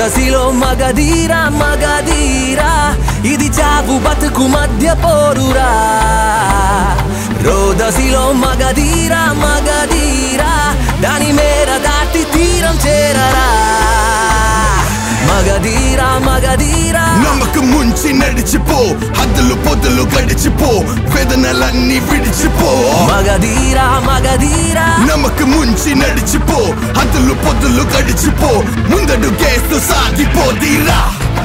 రోదసిలో మగధీరా మగధీరా ఇది చావు బతుకు మధ్య పోరురా రోదసిలో మగధీరా మగధీరా దాని మేర దాటి తీరం చేరరా మగధీరా మగధీరా నమ్మకం ముంచి నడిచిపో హద్దులు పొద్దులు గడిచిపో వేదనలన్నీ విడిచిపో మగధీరా మగధీరా నమ్మకం ముంచి నడిచిపో హద్దులు పొద్దులు గడిచిపో ముందడు గేస్తూ సాగిపో దీరా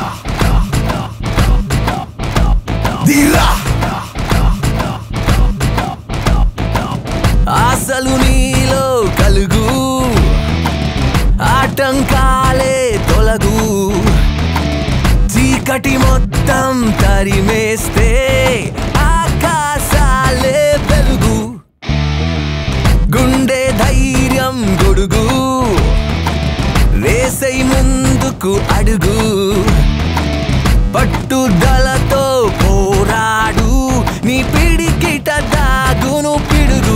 దీరా ఆశలు నీలో కలుగు ఆటంకాలే తొలగు చీకటి మొత్తం తరిమేస్తే ఆకాశాలే వెలుగు గుండె ధైర్యం గొడుగు రేసై ముందుకు అడుగు పట్టుదలతో పోరాడు నీ పిడికిట దాగును పిడుగు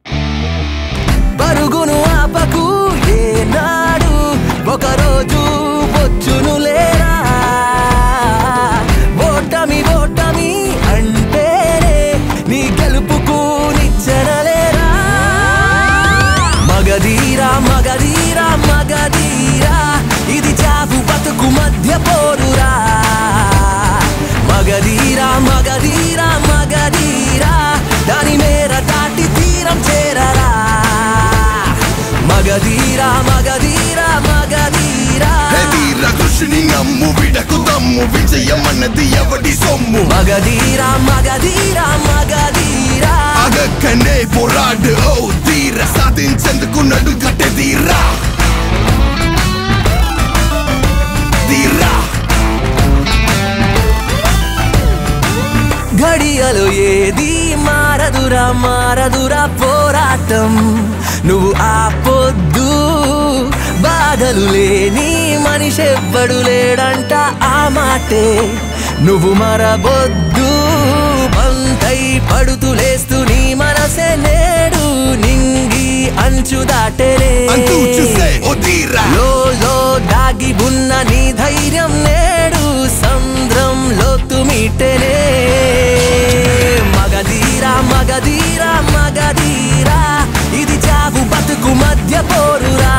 పరుగును ఆపకు ఏనాడు ఒకరోజు వచ్చును లేరా ఓటమి ఓటమి అంటేనే నీ గెలుపుకు నిచ్చెనలేరా మగధీరా మగధీరా మగధీరా ఇది చావు బతుకు మధ్య పోరురా మగధీరా మగధీరా మగధీరా దాని మేర దాటి తీరం చేరరా మగధీరా మగధీరా మగధీరా దీరా కృషిని నమ్ము విడకు దమ్ము విజయం అన్నది ఎవడి సొమ్ము మగధీరా మగధీరా మగధీరా అగక్కనే పోరాడు ఓ తీర సాధించేందుకు నడు కట్టె తీరా తీరా గడియలో ఏది మారదురా మారదురా పోరాటం నువ్వు ఆపొద్దు బాధలు లేని మనిషి ఎవ్వడు లేడంట ఆ మాటే నువ్వు మరబొద్దు బంతై పడుతూ లేస్తూ నీ మనసే నేడు నింగి అంచు దాటేనే అంటూ చూసే ఓ తీరా లోలో దాగి ఉన్న నీ ధైర్యం నేడు సంద్రం లోతు మీటెనే మగధీరా మగధీరా మగధీరా ఇది చావు బతుకు మధ్య పోరురా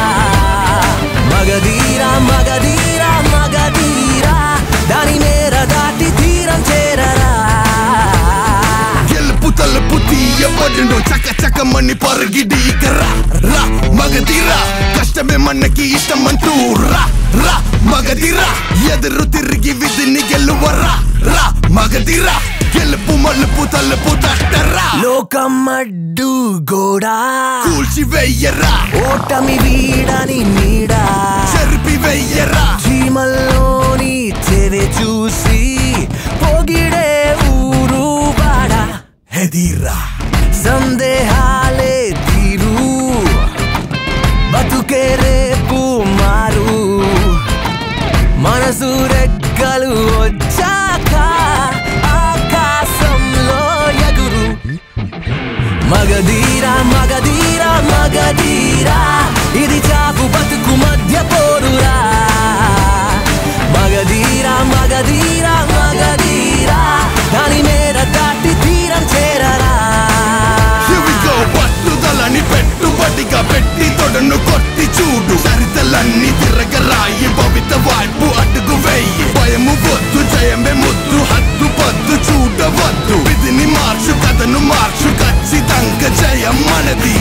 మగధీరా మగధీరా మగధీరా దాని మేర దాటి తీరం చేరరా గెలుపు తలుపు తీయబడును చక్క చక్కమని పరుగిడి రా రా మగదిరా కష్టమే మనకి ఇష్టమంటూ రా రా మగదిరా ఎదురు తిరిగి విధిని గెలువరా రా మగదిరా గెలుపు మలుపు తలుపు తట్టరా లోకం అడ్డు గోడా కూల్చి వెయ్యరా ఓటమి వీడని నీడా చెరిపి వెయ్యరా చీమల్లోని చెవె చూసి పొగిడే ఊరు వాడ హెదీరా సందేహాలే తీరు బతుకే రేపు మారు మనసు రెక్కలు వచ్చాక ఆకాశంలో ఎగురు మగధీరా మగధీరా మగధీరా ఇది చాపు బతుకు మధ్య పోరురా మగధీరా మగధీరా మగధీరా దాని మేర దాటి తీరం చేరరా Here we go పట్టుదలని పెట్టుబడిగా పెట్టి తొడను కొట్టి చూడు చరితలన్నీ తిరగరాయి భవిత వైపు అడుగు వెయ్యి భయము వద్దు జయమే ముద్దు హద్దు పద్దు చూడవద్దు విధిని మార్చు కథను మార్చు ఖచ్చితంగా జయం మనది